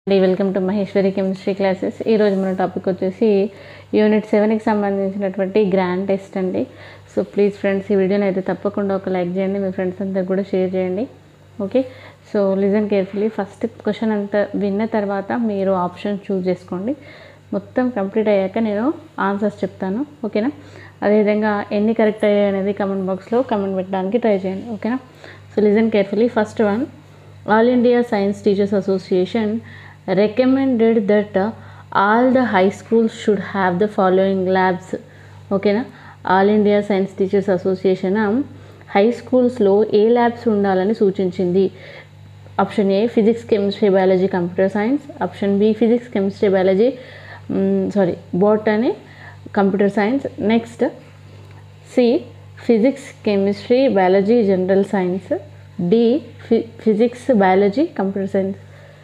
అండి welcome to Maheshwari chemistry classes ఈరోజు మన టాపిక్ వచ్చేసి యూనిట్ సెవెన్కి సంబంధించినటువంటి గ్రాండ్ టెస్ట్ అండి సో ప్లీజ్ ఫ్రెండ్స్ ఈ వీడియోని అయితే తప్పకుండా ఒక లైక్ చేయండి మీ ఫ్రెండ్స్ అందరికి కూడా షేర్ చేయండి okay so listen carefully first question అంతా విన్న తర్వాత మీరు ఆప్షన్ చూస్ చేసుకోండి మొత్తం కంప్లీట్ అయ్యాక నేను ఆన్సర్స్ చెప్తాను ఓకేనా అదేవిధంగా ఎన్ని కరెక్ట్ అయ్యాయి అనేది కమెంట్ బాక్స్లో కమెంట్ పెట్టడానికి ట్రై చేయండి ఓకేనా so listen carefully first one all India science teachers association recommended that uh, all the high schools should have the following labs ఓకేనా all India science teachers association high స్కూల్స్లో ఏ labs ఉండాలని సూచించింది option A physics chemistry biology computer science option B physics chemistry biology sorry botany computer science next C physics chemistry biology general science D ఫి physics biology computer science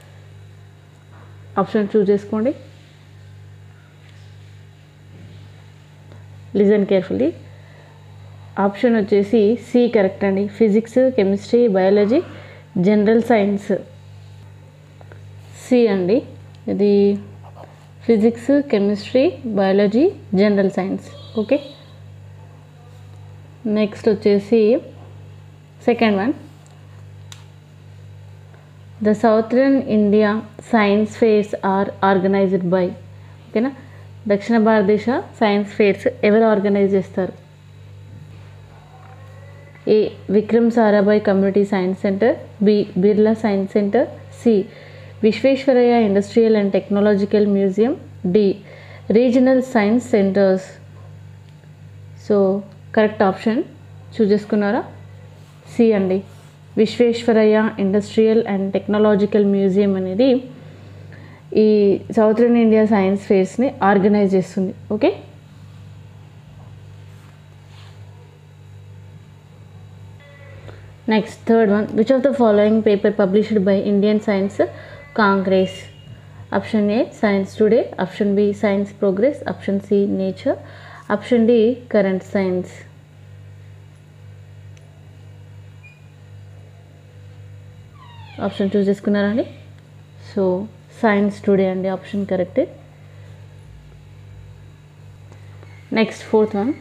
option choose చేసుకోండి listen carefully option వచ్చేసి C correct అండి physics chemistry biology general science C అండి ఇది physics chemistry biology general science okay next వచ్చేసి second one the southern India science fairs are organised by ఓకేనా దక్షిణ భారతదేశ science fairs ఎవరు ఆర్గనైజ్ చేస్తారు A Vikram Sarabhai community science centre B Birla science centre C Visvesvaraya industrial and technological museum D regional science centres so correct option choose చేసుకున్నారా C అండి Visvesvaraya industrial and technological museum అనేది ఈ southern India science ఫేర్స్ని organise చేస్తుంది okay next third one which of the following paper published by Indian science congress option A science today option B science progress option C nature option D current science option choose చేసుకున్నారా అండి so science today అండి option correct next fourth one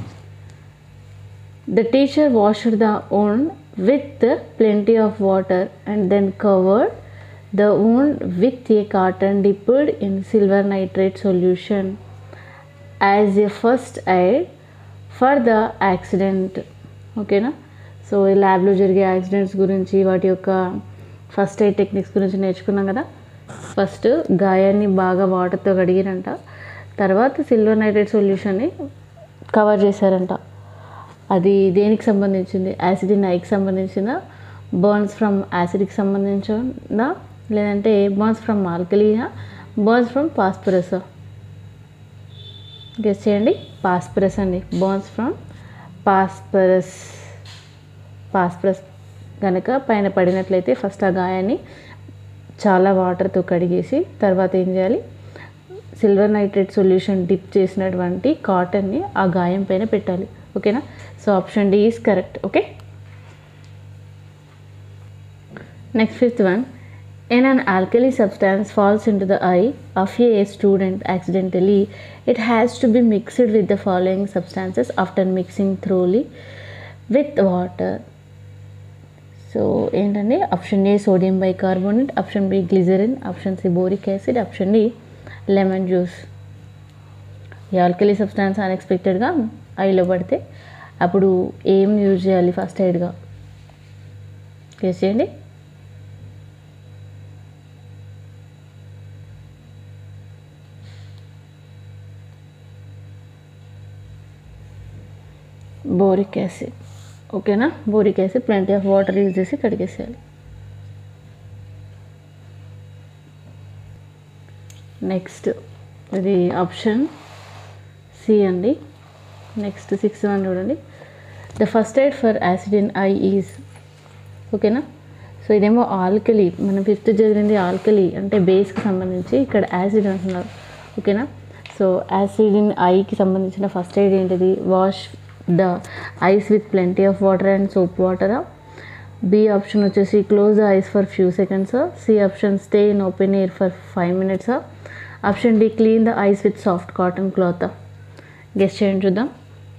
the teacher washed the wound with plenty of water and then covered the wound with a cotton dipped in silver nitrate solution as a first aid for the accident ఓకేనా so ఈ ల్యాబ్లో జరిగే accidents గురించి వాటి యొక్క first aid techniques గురించి నేర్చుకున్నాం కదా ఫస్ట్ గాయాన్ని బాగా వాటర్తో కడిగిరంట తర్వాత సిల్వర్ నైట్రేట్ సొల్యూషన్ని కవర్ చేశారంట అది దేనికి సంబంధించింది యాసిడ్ ఇన్ ఐకి సంబంధించిన బర్న్స్ ఫ్రమ్ యాసిడ్కి సంబంధించిందా లేదంటే బర్న్స్ ఫ్రమ్ ఆల్కలీనా బర్న్స్ ఫ్రమ్ పాస్పరస్ గెస్ చేయండి పాస్పరస్ అండి బర్న్స్ ఫ్రమ్ పాస్పరస్ పాస్పరస్ కనుక పైన పడినట్లయితే ఫస్ట్ ఆ గాయాన్ని చాలా వాటర్తో కడిగేసి తర్వాత ఏం చేయాలి సిల్వర్ నైట్రేట్ సొల్యూషన్ డిప్ చేసినటువంటి కాటన్ని ఆ గాయం పైన పెట్టాలి ఓకేనా so option D is correct okay next fifth one In an alkali substance falls into the eye of a student accidentally, it has to be mixed with the following substances after mixing thoroughly with water. So ఏంటంటే option A sodium bicarbonate option B glycerine option C boric acid option D lemon juice ఈ alkali substance అన్ఎక్స్పెక్టెడ్గా ఐలో పడితే అప్పుడు ఏం use చేయాలి first ఎయిడ్గా guess చేయండి బోరిక్ యాసిడ్ ఓకేనా boric acid plenty of water use చేసి కడిగేసేయాలి నెక్స్ట్ ఇది ఆప్షన్ సి అండి నెక్స్ట్ సిక్స్ వన్ చూడండి the first aid for acid in eye is ఓకేనా సో ఇదేమో ఆల్కలీ మనం ఫిఫ్త్ చదివింది ఆల్కలీ అంటే బేస్కి సంబంధించి ఇక్కడ యాసిడ్ అంటున్నారు ఓకేనా సో యాసిడ్ ఇన్ ఐకి సంబంధించిన ఫస్ట్ ఎయిడ్ ఏంటిది wash the eyes with plenty of water and soap water B option వచ్చేసి close the eyes for few seconds C option stay in open air for five minutes option D clean the eyes with soft cotton cloth guess చేయండి చూద్దాం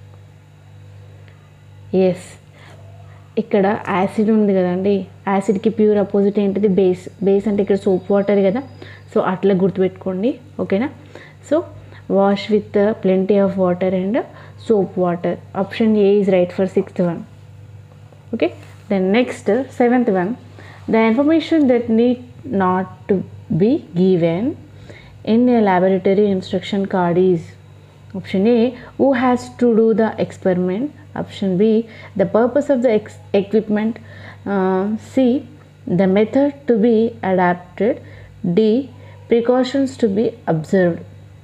yes ఇక్కడ acid ఉంది కదండి యాసిడ్కి pure opposite ఏంటిది base base అంటే ఇక్కడ soap water కదా సో అట్లా గుర్తుపెట్టుకోండి ఓకేనా so wash with plenty of water and soap water option A is right for sixth one okay then next uh, seventh one the information that need not to be given in a laboratory instruction card is option a who has to do the experiment option b the purpose of the ex- equipment uh, c the method to be adapted d precautions to be observed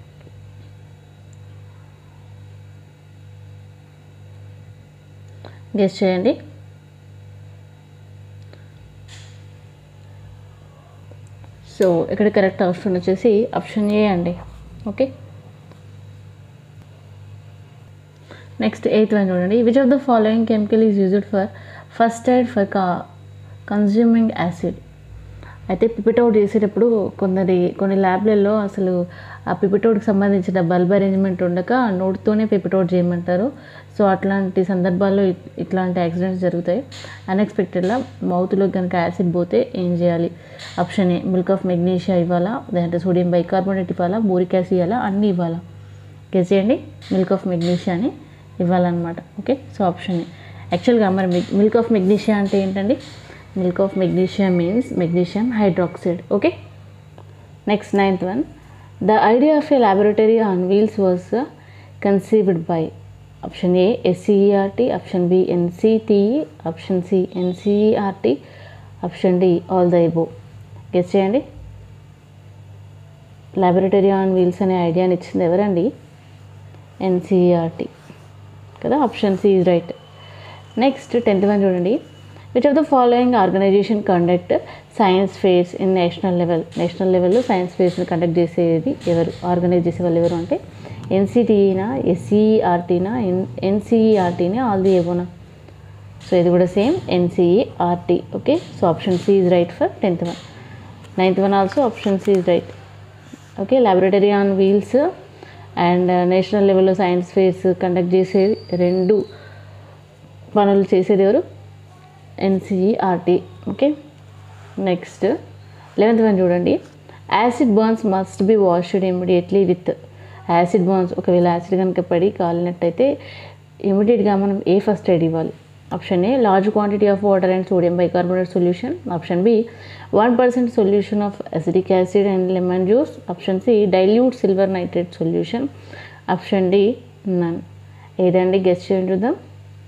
guess చేయండి so ఇక్కడ correct option వచ్చేసి option A అండి okay next eighth one చూడండి which of the following chemical is used for first aid for కా consuming acid అయితే పిపిటౌట్ చేసేటప్పుడు కొందరి కొన్ని ల్యాబ్లలో అసలు ఆ పిపిటౌట్కి సంబంధించిన బల్బ్ అరేంజ్మెంట్ ఉండక నోట్తోనే పిపిటౌట్ చేయమంటారు సో అట్లాంటి సందర్భాల్లో ఇట్- ఇట్లాంటి యాక్సిడెంట్స్ జరుగుతాయి అన్ఎక్స్పెక్టెడ్గా మౌత్లో కనుక యాసిడ్ పోతే ఏం చేయాలి option A milk of magnesia ఇవ్వాలా లేదంటే సోడియం బైకార్బోనేట్ ఇవ్వాలా బోరిక్ యాసిడ్ ఇవ్వాలా అన్నీ ఇవ్వాలా గెస్ చేయండి మిల్క్ ఆఫ్ మెగ్నీషియాని ఇవ్వాలన్నమాట ఓకే సో ఆప్షన్ ఏ యాక్చువల్గా మరి మిల్క్ ఆఫ్ మెగ్నీషియా అంటే ఏంటండి milk of magnesia means magnesium hydroxide okay next ninth one the idea of a laboratory on wheels was conceived by option A SCERT option B NCTE option C NCERT option D all the above guess చేయండి laboratory on wheels అనే ఐడియాని ఇచ్చింది ఎవరండి NCERT కదా option C is right next tenth one చూడండి which of the following organisation conduct science fares in national level national లెవెల్లో science ఫేర్స్ని conduct చేసేది ఎవరు ఆర్గనైజ్ చేసే వాళ్ళు ఎవరు అంటే ఎన్సిటిఈనా ఎస్సీఆర్టీనా ఎన్ ఎన్సీఈఆర్టీనా ఆల్ ది ఏవోనా సో ఇది కూడా same NCERT okay so option C is right for tenth one ninth one also option C is right okay laboratory on wheels and national లెవెల్లో సైన్స్ ఫేర్స్ కండక్ట్ చేసేది రెండు పనులు చేసేది ఎవరు NCERT okay next eleventh one చూడండి acid burns must be washed immediately with acid burns ఒకవేళ acid కనుక పడి కాలినట్టయితే ఇమీడియట్గా మనం ఏ ఫస్ట్ ఎయిడ్ ఇవ్వాలి option A large quantity of water and sodium bicarbonate solution option B one percent solution of acidic acid and lemon juice option C dilute silver nitrate solution option D none ఏదండి guess చేయండి చూద్దాం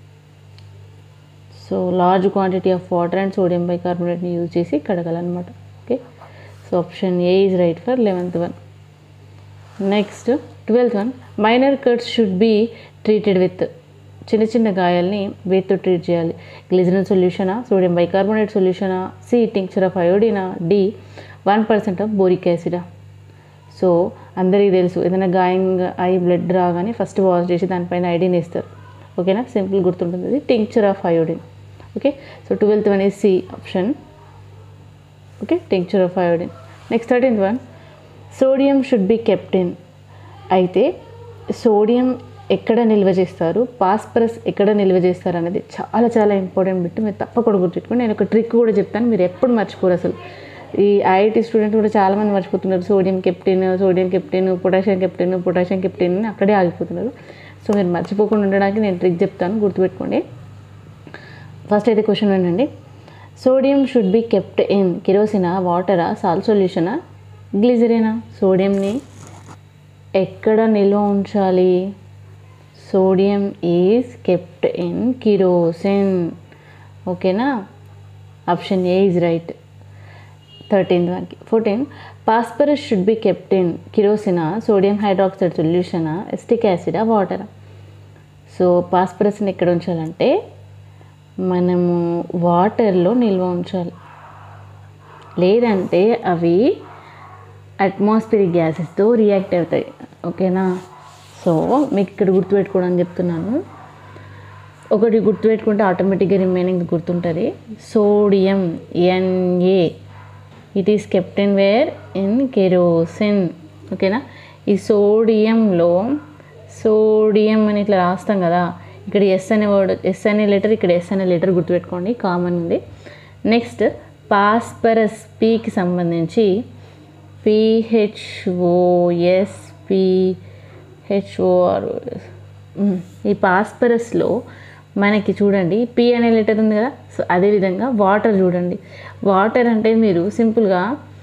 so large quantity of water and sodium బైకార్బోనేట్ని use చేసి కడగాలన్నమాట okay so option A is right for eleventh one next twelfth one minor cuts should be treated with చిన్న చిన్న గాయాల్ని వేత్తో ట్రీట్ చేయాలి గ్లిజరిన్ సొల్యూషనా సోడియం బైకార్బోనేట్ సొల్యూషనా సి టింక్చర్ ఆఫ్ అయోడినా D one percent of boric యాసిడా సో అందరికీ తెలుసు ఏదైనా గాయం అయి బ్లడ్ రాగానే ఫస్ట్ వాష్ చేసి దానిపైన ఐడిన్ వేస్తారు ఓకేనా సింపుల్ గుర్తుంటుంది ఇది tincture of iodine okay so twelfth one is C option okay tincture of iodine next thirteenth one sodium should be kept in అయితే సోడియం ఎక్కడ నిల్వ చేస్తారు పాస్పరస్ ఎక్కడ నిల్వ చేస్తారు అనేది చాలా చాలా ఇంపార్టెంట్ బిట్ మీరు తప్పకుండా గుర్తుపెట్టుకోండి నేను ఒక ట్రిక్ కూడా చెప్తాను మీరు ఎప్పుడు మర్చిపోరు అసలు ఈ ఐఐటి స్టూడెంట్ కూడా చాలామంది మర్చిపోతున్నారు sodium captain sodium captain potassium captain potassium captain అని అక్కడే ఆగిపోతున్నారు సో మీరు మర్చిపోకుండా ఉండడానికి నేను ట్రిక్ చెప్తాను గుర్తుపెట్టుకోండి ఫస్ట్ అయితే క్వశ్చన్ ఏంటండి sodium should be kept in కిరోసినా వాటరా సాల్ సొల్యూషనా గ్లిజరినా సోడియంని ఎక్కడ నిల్వ ఉంచాలి sodium is kept in kerosene ఓకేనా option A is right thirteenth వన్కి fourteen phosphorus should be kept in కిరోసినా సోడియం హైడ్రాక్సైడ్ సొల్యూషనా ఎస్టిక్ యాసిడా వాటరా సో పాస్పరస్ని ఎక్కడ ఉంచాలంటే మనము వాటర్లో నిల్వ ఉంచాలి లేదంటే అవి అట్మాస్ఫిరిక్ గ్యాసెస్తో రియాక్ట్ అవుతాయి ఓకేనా సో మీకు ఇక్కడ గుర్తుపెట్టుకోవడం చెప్తున్నాను ఒకటి గుర్తుపెట్టుకుంటే ఆటోమేటిక్గా రిమైనింగ్ గుర్తుంటుంది sodium NA it is captain where in kerosene ఓకేనా ఈ సోడియంలో సోడియం అని ఇట్లా రాస్తాం కదా ఇక్కడ ఎస్ అనే వర్డ్ ఎస్ అనే లెటర్ ఇక్కడ ఎస్ అనే లెటర్ గుర్తుపెట్టుకోండి కామన్ ఉంది నెక్స్ట్ పాస్పరస్ పీకి సంబంధించి పిహెచ్ఓఎస్ పిహెచ్ఓఆర్ ఈ పాస్పరస్లో మనకి చూడండి పి అనే లెటర్ ఉంది కదా సో అదేవిధంగా వాటర్ చూడండి వాటర్ అంటే మీరు సింపుల్గా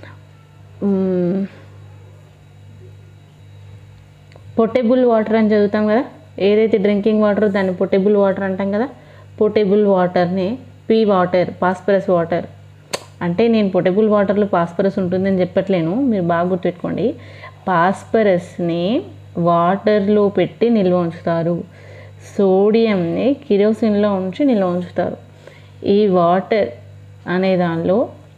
పొటబుల్ వాటర్ అని చదువుతాం కదా ఏదైతే డ్రింకింగ్ వాటర్ దాన్ని పొటబుల్ వాటర్ అంటాం కదా పొటబుల్ వాటర్ని పీ వాటర్ పాస్పరస్ వాటర్ అంటే నేను పొటబుల్ వాటర్లో పాస్పరస్ ఉంటుందని చెప్పట్లేను మీరు బాగా గుర్తుపెట్టుకోండి పాస్పరస్ని వాటర్లో పెట్టి నిల్వ ఉంచుతారు సోడియంని కిరోసిన్లో ఉంచి నిల్వ ఉంచుతారు ఈ వాటర్ అనే దానిలో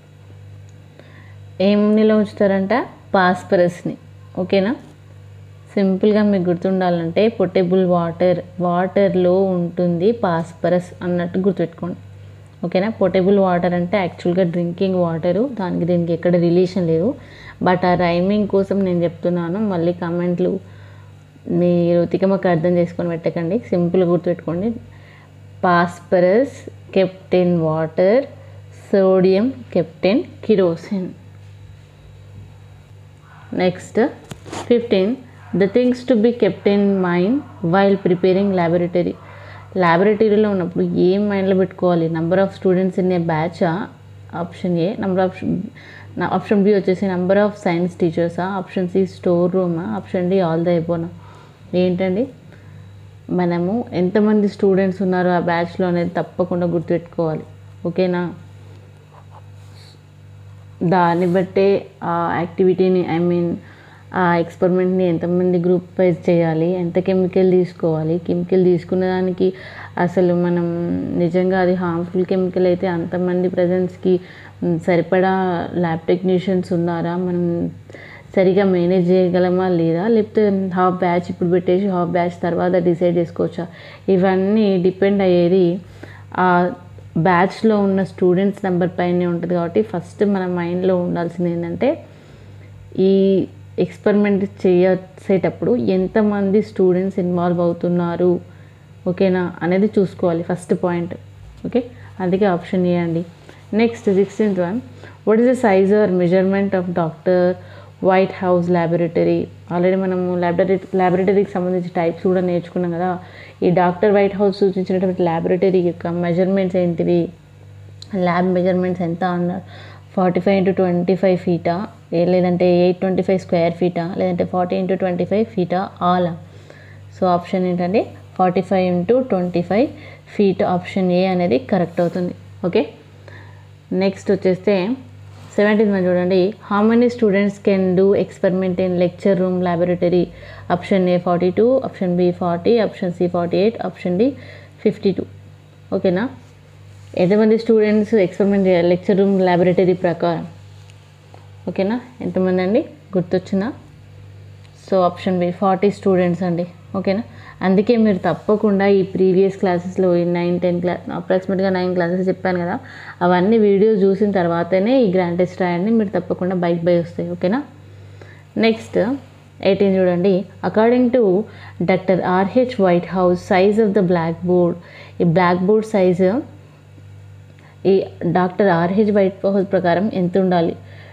ఏం నిల్వ ఉంచుతారంట పాస్పరస్ని ఓకేనా సింపుల్గా మీకు గుర్తుండాలంటే పొటబుల్ వాటర్ వాటర్లో ఉంటుంది పాస్పరస్ అన్నట్టు గుర్తుపెట్టుకోండి ఓకేనా పొటబుల్ వాటర్ అంటే యాక్చువల్గా డ్రింకింగ్ వాటరు దానికి దీనికి ఎక్కడ రిలేషన్ లేదు బట్ ఆ రైమింగ్ కోసం నేను చెప్తున్నాను మళ్ళీ కమెంట్లు మీరు తికమక అర్థం చేసుకొని పెట్టకండి సింపుల్గా గుర్తుపెట్టుకోండి phosphorus captain water sodium captain kerosene next fifteen the things to be kept in mind while preparing laboratory ల్యాబొరేటరీలో ఉన్నప్పుడు ఏం మైండ్లో పెట్టుకోవాలి number of students in a బ్యాచా option A number of option B వచ్చేసి నెంబర్ ఆఫ్ సైన్స్ టీచర్సా option C store రూమా option D all the అయిపోనా ఏంటండి మనము ఎంతమంది స్టూడెంట్స్ ఉన్నారో ఆ బ్యాచ్లో అనేది తప్పకుండా గుర్తుపెట్టుకోవాలి ఓకేనా దాన్ని బట్టే ఆ యాక్టివిటీని ఐ మీన్ ఆ ఎక్స్పెరిమెంట్ని ఎంతమంది గ్రూప్ వైజ్ చేయాలి ఎంత కెమికల్ తీసుకోవాలి కెమికల్ తీసుకున్న దానికి అసలు మనం నిజంగా అది హార్మ్ఫుల్ కెమికల్ అయితే అంతమంది ప్రజెన్స్కి సరిపడా ల్యాబ్ టెక్నీషియన్స్ ఉన్నారా మనం సరిగా మేనేజ్ చేయగలమా లేదా లేకపోతే హాఫ్ బ్యాచ్ ఇప్పుడు పెట్టేసి హాఫ్ బ్యాచ్ తర్వాత డిసైడ్ చేసుకోవచ్చా ఇవన్నీ డిపెండ్ అయ్యేది ఆ బ్యాచ్లో ఉన్న స్టూడెంట్స్ నెంబర్ పైనే ఉంటుంది కాబట్టి ఫస్ట్ మన మైండ్లో ఉండాల్సింది ఏంటంటే ఈ ఎక్స్పెరిమెంట్ చేసేటప్పుడు ఎంతమంది స్టూడెంట్స్ ఇన్వాల్వ్ అవుతున్నారు ఓకేనా అనేది చూసుకోవాలి ఫస్ట్ పాయింట్ ఓకే అందుకే ఆప్షన్ చేయండి next sixteenth one what is the size or measurement of doctor white house laboratory already మనము ల్యాబొరేటరీ ల్యాబొరేటరీకి సంబంధించి టైప్స్ కూడా నేర్చుకున్నాం కదా ఈ డాక్టర్ వైట్ హౌస్ సూచించినటువంటి ల్యాబొరేటరీ యొక్క మెజర్మెంట్స్ ఏంటివి ల్యాబ్ మెజర్మెంట్స్ ఎంత అన్నారు forty five into twenty five ఫీటా లేదంటే ఎయిట్ ట్వంటీ ఫైవ్ స్క్వేర్ ఫీటా లేదంటే ఫార్టీ ఇంటూ ట్వంటీ ఫైవ్ ఫీటా ఆలా సో ఆప్షన్ ఏంటంటే forty five into twenty five feet option A అనేది కరెక్ట్ అవుతుంది ఓకే నెక్స్ట్ వచ్చేస్తే సెవెంటీన్త్ వన్ చూడండి how many students can do experiment in lecture room laboratory option A forty two option B forty option C forty eight option D fifty two ఓకేనా ఎంతమంది students experiment చేయాలి lecture room laboratory ప్రకారం ఓకేనా ఎంతమంది అండి గుర్తొచ్చిందా so option B forty students అండి ఓకేనా అందుకే మీరు తప్పకుండా ఈ ప్రీవియస్ క్లాసెస్లో ఈ నైన్ టెన్ క్లాస్ అప్రాక్సిమేట్గా నైన్ క్లాసెస్ చెప్పాను కదా అవన్నీ వీడియో చూసిన తర్వాతనే ఈ గ్రాండ్ టెస్ట్ రాయండి మీరు తప్పకుండా బైక్ బై వస్తాయి ఓకేనా నెక్స్ట్ ఎయిటీన్ చూడండి according to doctor RH white house size of the black board ఈ బ్లాక్ బోర్డ్ సైజు ఈ డాక్టర్ ఆర్హెచ్ వైట్ హౌస్ ప్రకారం ఎంత ఉండాలి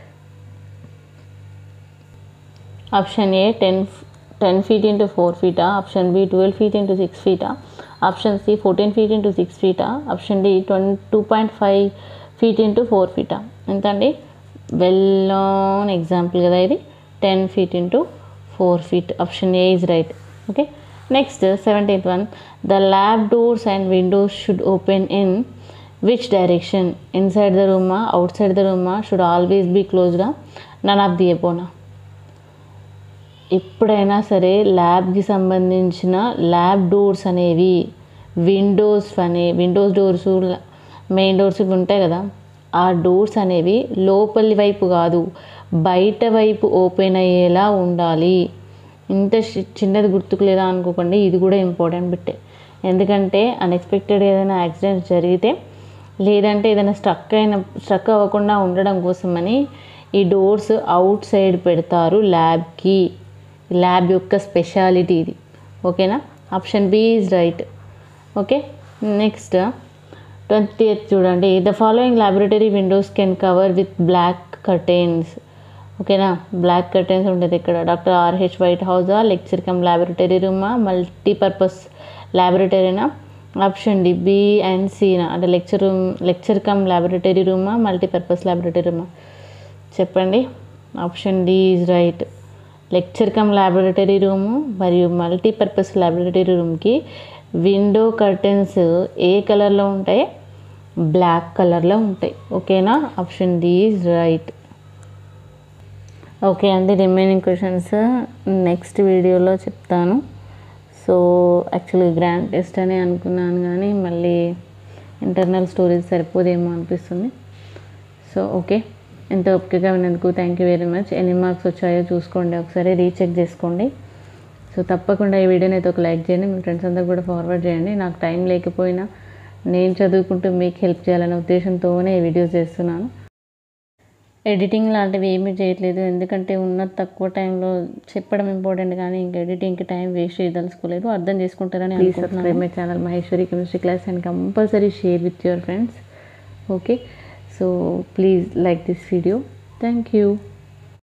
option A ten ten feet into four ఫీటా option B twelve feet into six ఫీటా option C fourteen feet into six ఫీటా option D twenty two point five feet into four ఫీటా ఎంత అండి well known example కదా ఇది ten feet into four feet option A is right okay next seventeenth one the lab doors and windows should open in which direction inside the రూమా outside the రూమా should always be క్లోజ్డా none of the ఎబోనా ఎప్పుడైనా సరే ల్యాబ్కి సంబంధించిన lab doors అనేవి windows అనే విండోస్ డోర్స్ మెయిన్ డోర్స్ ఇవి ఉంటాయి కదా ఆ డోర్స్ అనేవి లోపలి వైపు కాదు బయట వైపు ఓపెన్ అయ్యేలా ఉండాలి ఇంత చి- చిన్నది గుర్తుకు లేదా అనుకోకండి ఇది కూడా ఇంపార్టెంట్ బిట్టే ఎందుకంటే అన్ఎక్స్పెక్టెడ్ ఏదైనా యాక్సిడెంట్ జరిగితే లేదంటే ఏదైనా స్ట్రక్ అయిన స్ట్రక్ అవ్వకుండా ఉండడం కోసమని ఈ డోర్స్ అవుట్ సైడ్ పెడతారు ల్యాబ్కి ల్యాబ్ యొక్క స్పెషాలిటీ ఇది ఓకేనా option B is right okay next twenty చూడండి the following laboratory windows can cover with black curtains ఓకేనా బ్లాక్ కర్టెన్స్ ఉంటుంది ఇక్కడ డాక్టర్ ఆర్హెచ్ వైట్ హౌజా లెక్చర్ కమ్ ల్యాబొరేటరీ రూమా మల్టీపర్పస్ ల్యాబొరేటరీనా ఆప్షన్ డి బి అండ్ సీనా అంటే lecture room lecture cum laboratory రూమా మల్టీపర్పస్ ల్యాబొరేటరీ రూమా చెప్పండి option D is right lecture cum laboratory room మరియు మల్టీపర్పస్ ల్యాబొరేటరీ రూమ్కి విండో కర్టెన్స్ ఏ కలర్లో ఉంటాయి బ్లాక్ కలర్లో ఉంటాయి ఓకేనా option D is right okay అండి రిమైనింగ్ క్వశ్చన్స్ నెక్స్ట్ వీడియోలో చెప్తాను సో యాక్చువల్లీ గ్రాండ్ టెస్ట్ అని అనుకున్నాను కానీ మళ్ళీ ఇంటర్నల్ స్టోరేజ్ సరిపోదేమో అనిపిస్తుంది సో ఓకే ఎంత ఓపికగా విన్నందుకు థ్యాంక్ యూ వెరీ మచ్ ఎన్ని మార్క్స్ వచ్చాయో చూసుకోండి ఒకసారి రీచెక్ చేసుకోండి సో తప్పకుండా ఈ వీడియోని అయితే ఒక లైక్ చేయండి మీ ఫ్రెండ్స్ అందరు కూడా ఫార్వర్డ్ చేయండి నాకు టైం లేకపోయినా నేను చదువుకుంటూ మీకు హెల్ప్ చేయాలనే ఉద్దేశంతోనే ఈ వీడియోస్ చేస్తున్నాను ఎడిటింగ్ లాంటివి ఏమీ చేయట్లేదు ఎందుకంటే ఉన్న తక్కువ టైంలో చెప్పడం ఇంపార్టెంట్ కానీ ఇంకా ఎడిటింగ్కి టైం వేస్ట్ చేయదలుచుకోలేదు అర్థం చేసుకుంటారని please subscribe my channel Maheshwari chemistry class and compulsory share with your friends okay so please like this video thank you